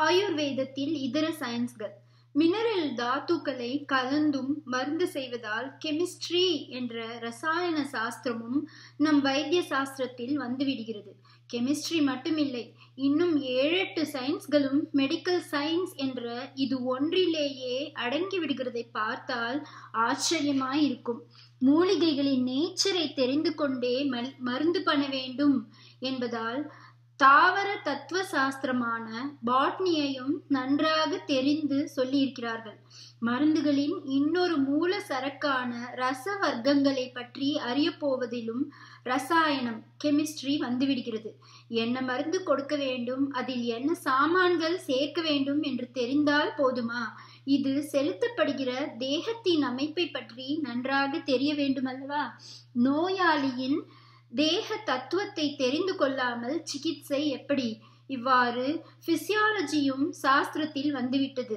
ஆயுர்வேதத்தில் இதர சயின்ஸ்கள் மினரல் தாத்துக்களை கலந்தும் மருந்து செய்வதால் கெமிஸ்ட்ரி என்ற ரசாயன சாஸ்திரமும் நம் வைத்திய சாஸ்திரத்தில் வந்துவிடுகிறது கெமிஸ்ட்ரி மட்டுமில்லை இன்னும் ஏழெட்டு சயின்ஸ்களும் மெடிக்கல் சயின்ஸ் என்ற இது ஒன்றிலேயே அடங்கி விடுகிறதை பார்த்தால் ஆச்சரியமாய் இருக்கும் மூலிகைகளின் நேச்சரை தெரிந்து கொண்டே மருந்து பண்ண வேண்டும் என்பதால் தாவர தத்துவ சாஸ்திரமான பாட்னியையும் நன்றாக தெரிந்து சொல்லியிருக்கிறார்கள் மருந்துகளின் இன்னொரு மூல சரக்கான ரச வர்க்கங்களை பற்றி அறிய போவதிலும் ரசாயனம் கெமிஸ்ட்ரி வந்துவிடுகிறது என்ன மருந்து கொடுக்க வேண்டும் அதில் என்ன சாமான்கள் சேர்க்க வேண்டும் என்று தெரிந்தால் போதுமா இது செலுத்தப்படுகிற தேகத்தின் அமைப்பை பற்றி நன்றாக தெரிய வேண்டுமல்லவா நோயாளியின் தேக தத்துவத்தை தெரிந்து கொள்ளாமல் சிகிச்சை எப்படி இவ்வாறு பிசியாலஜியும் சாஸ்திரத்தில் வந்துவிட்டது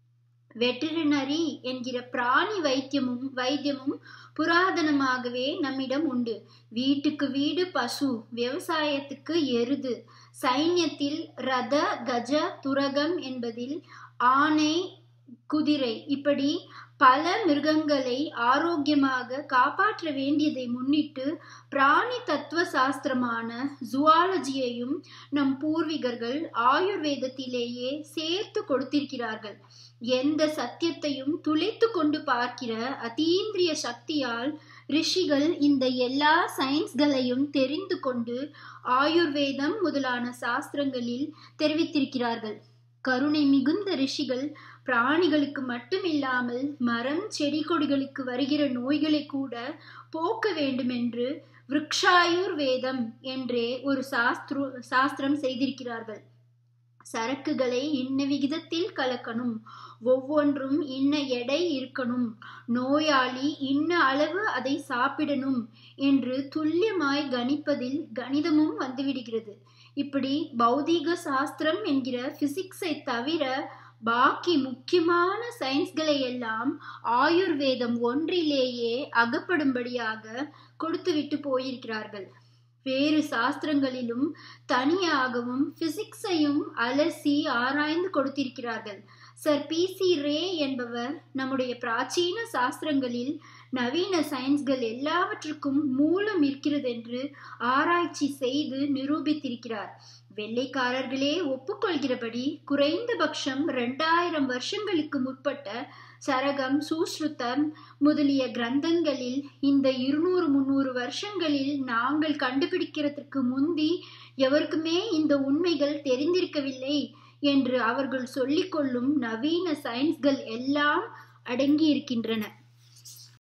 வெட்டரினரி என்கிற பிராணி வைத்தியமும் வைத்தியமும் புராதனமாகவே நம்மிடம் உண்டு வீட்டுக்கு வீடு பசு விவசாயத்துக்கு எருது சைன்யத்தில் ரத கஜ துரகம் என்பதில் ஆனை குதிரை இப்படி பல மிருகங்களை ஆரோக்கியமாக காப்பாற்ற வேண்டியதை முன்னிட்டு பிராணி தத்துவ சாஸ்திரமான ஜுவாலஜியையும் நம் பூர்வீகர்கள் ஆயுர்வேதத்திலேயே சேர்த்து கொடுத்திருக்கிறார்கள் எந்த சத்தியத்தையும் துளைத்து கொண்டு பார்க்கிற அதீந்திரிய சக்தியால் ரிஷிகள் இந்த எல்லா சயின்ஸ்களையும் தெரிந்து கொண்டு ஆயுர்வேதம் முதலான சாஸ்திரங்களில் தெரிவித்திருக்கிறார்கள் கருணை மிகுந்த ரிஷிகள் பிராணிகளுக்கு மட்டுமில்லாமல் மரம் செடி கொடிகளுக்கு வருகிற நோய்களை கூட போக்க வேண்டுமென்று விரக்ஷாயுர் வேதம் என்றே ஒரு சாஸ்திர சாஸ்திரம் செய்திருக்கிறார்கள் சரக்குகளை இன்ன விகிதத்தில் கலக்கணும் ஒவ்வொன்றும் இன்ன எடை இருக்கணும் நோயாளி இன்ன அளவு அதை சாப்பிடணும் என்று துல்லியமாய் கணிப்பதில் கணிதமும் வந்துவிடுகிறது இப்படி பௌதீக சாஸ்திரம் என்கிற பிசிக்ஸை தவிர பாக்கி முக்கியமான சயின்ஸ்களை எல்லாம் ஆயுர்வேதம் ஒன்றிலேயே அகப்படும்படியாக கொடுத்துவிட்டு போயிருக்கிறார்கள் வேறு சாஸ்திரங்களிலும் தனியாகவும் பிசிக்ஸையும் அலசி ஆராய்ந்து கொடுத்திருக்கிறார்கள் சர் பி சி ரே என்பவர் நம்முடைய பிராச்சீன சாஸ்திரங்களில் நவீன சயின்ஸ்கள் எல்லாவற்றுக்கும் மூலம் இருக்கிறது என்று ஆராய்ச்சி செய்து நிரூபித்திருக்கிறார் வெள்ளைக்காரர்களே ஒப்புக்கொள்கிறபடி குறைந்தபட்சம் ரெண்டாயிரம் வருஷங்களுக்கு முற்பட்ட சரகம் சூஸ்ருத்தம் முதலிய கிரந்தங்களில் இந்த இருநூறு முன்னூறு வருஷங்களில் நாங்கள் கண்டுபிடிக்கிறதுக்கு முந்தி எவருக்குமே இந்த உண்மைகள் தெரிந்திருக்கவில்லை என்று அவர்கள் சொல்லிக்கொள்ளும் நவீன சயின்ஸ்கள் எல்லாம் அடங்கி இருக்கின்றன